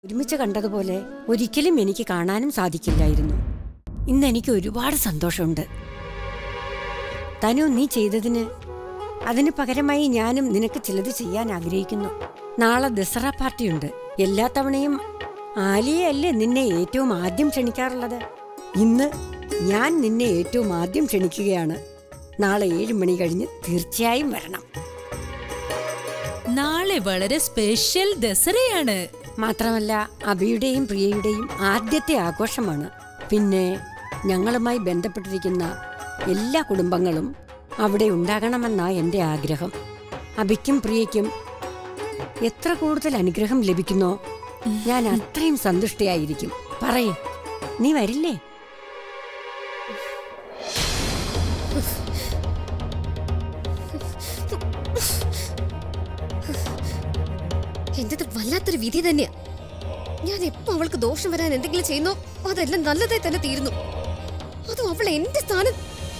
ഒരുമിച്ച് കണ്ടതുപോലെ ഒരിക്കലും എനിക്ക് കാണാനും സാധിക്കില്ലായിരുന്നു ഇന്ന് എനിക്ക് ഒരുപാട് സന്തോഷമുണ്ട് തനു നീ ചെയ്തതിന് അതിന് പകരമായി ഞാനും നിനക്ക് ചിലത് ചെയ്യാൻ ആഗ്രഹിക്കുന്നു നാളെ ദസറ പാർട്ടിയുണ്ട് എല്ലാ തവണയും ആലിയല്ലേ നിന്നെ ഏറ്റവും ആദ്യം ക്ഷണിക്കാറുള്ളത് ഇന്ന് ഞാൻ നിന്നെ ഏറ്റവും ആദ്യം ക്ഷണിക്കുകയാണ് നാളെ ഏഴ് മണി കഴിഞ്ഞ് തീർച്ചയായും വരണം നാളെ വളരെ സ്പെഷ്യൽ ദസറയാണ് മാത്രമല്ല അബിയുടെയും പ്രിയയുടെയും ആദ്യത്തെ ആഘോഷമാണ് പിന്നെ ഞങ്ങളുമായി ബന്ധപ്പെട്ടിരിക്കുന്ന എല്ലാ കുടുംബങ്ങളും അവിടെ ഉണ്ടാകണമെന്നാ എൻ്റെ ആഗ്രഹം അബിക്കും പ്രിയയ്ക്കും എത്ര കൂടുതൽ അനുഗ്രഹം ലഭിക്കുന്നോ ഞാൻ അത്രയും സന്തുഷ്ടയായിരിക്കും പറയേ നീ വരില്ലേ എന്റത് വല്ലാത്തൊരു വിധി തന്നെയാ ഞാൻ എപ്പോ അവൾക്ക് ദോഷം വരാൻ എന്തെങ്കിലും ചെയ്യുന്നോ അതെല്ലാം നല്ലതായി തന്നെ തീരുന്നു അതും അവൾ എന്റെ സ്ഥാനം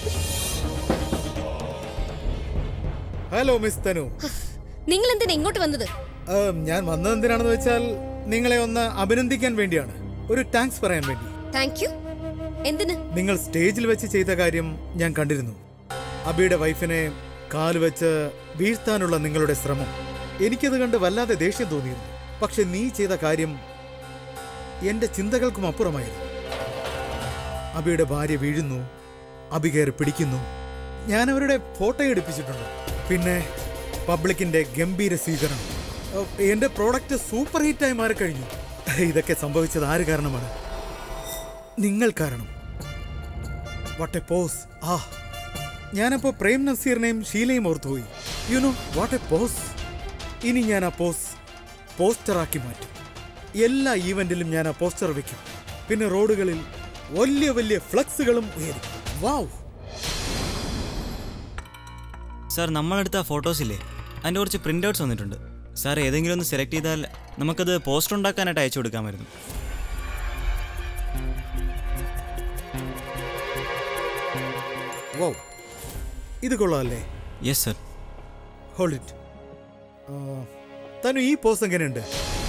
ഹലോ മിസ് തനു നിങ്ങൾ എന്തിനാ ഇങ്ങോട്ട് വന്നത് ഏം, ഞാൻ വന്നത് എന്തിനാണെന്ന് വെച്ചാൽ നിങ്ങളെ ഒന്ന് അഭിനന്ദിക്കാൻ വേണ്ടിയാണ് ഒരു താങ്ക്സ് പറയാൻ വേണ്ടി താങ്ക് യു എന്തിന് നിങ്ങൾ സ്റ്റേജിൽ വെച്ച് ചെയ്ത കാര്യം ഞാൻ കണ്ടിരുന്നു അബിയുടെ വൈഫിനെ കാല് വെച്ച് വീഴ്ത്താനുള്ള നിങ്ങളുടെ ശ്രമം എനിക്കത് കണ്ട് വല്ലാതെ ദേഷ്യം തോന്നിയിരുന്നു പക്ഷെ നീ ചെയ്ത കാര്യം എന്റെ ചിന്തകൾക്കും അപ്പുറമായിരുന്നു അബിയുടെ ഭാര്യ വീഴുന്നു അബി കയറി പിടിക്കുന്നു ഞാൻ അവരുടെ ഫോട്ടോ എടുപ്പിച്ചിട്ടുണ്ട് പിന്നെ പബ്ലിക്കിന്റെ ഗംഭീര സ്വീകരണം ഓ, എന്റെ പ്രോഡക്റ്റ് സൂപ്പർ ഹിറ്റായി മാറിക്കഴിഞ്ഞു ഇതൊക്കെ സംഭവിച്ചത് ആര് കാരണമാണ് നിങ്ങൾ കാരണം വാട്ട് എ പോസ് ആ ഞാനപ്പോ പ്രേം നസീറിനെയും ഷീലയും ഓർത്തുപോയി you know what a pose ഇനി ഞാൻ ആ പോസ് പോസ്റ്ററാക്കി മാറ്റും എല്ലാ ഈവന്റിലും ഞാൻ ആ പോസ്റ്റർ വെക്കും പിന്നെ റോഡുകളിൽ വലിയ വലിയ ഫ്ലക്സുകളും ഉയരും വാവ് സാർ നമ്മളെടുത്ത ഫോട്ടോസ് ഇല്ലേ അതിൻ്റെ കുറച്ച് പ്രിൻ്റ് ഔട്ട്സ് വന്നിട്ടുണ്ട് സാർ ഏതെങ്കിലും ഒന്ന് സെലക്ട് ചെയ്താൽ നമുക്കത് പോസ്റ്റർ ഉണ്ടാക്കാനായിട്ട് അയച്ചു കൊടുക്കാമായിരുന്നു വാവ് ഇത് കൊള്ളാമല്ലേ yes sir hold it Thanu ഈ പോസ് എങ്ങനെയുണ്ട്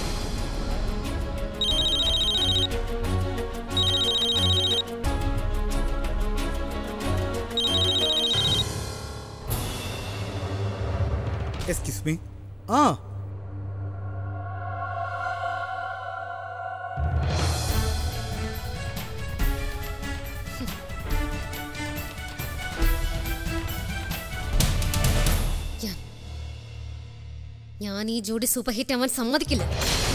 എക്സ്ക്യൂസ് മീ ആ ഞാൻ ഞാൻ ഈ ജോഡി സൂപ്പർ ഹിറ്റ് ആവാൻ സമ്മതിക്കില്ല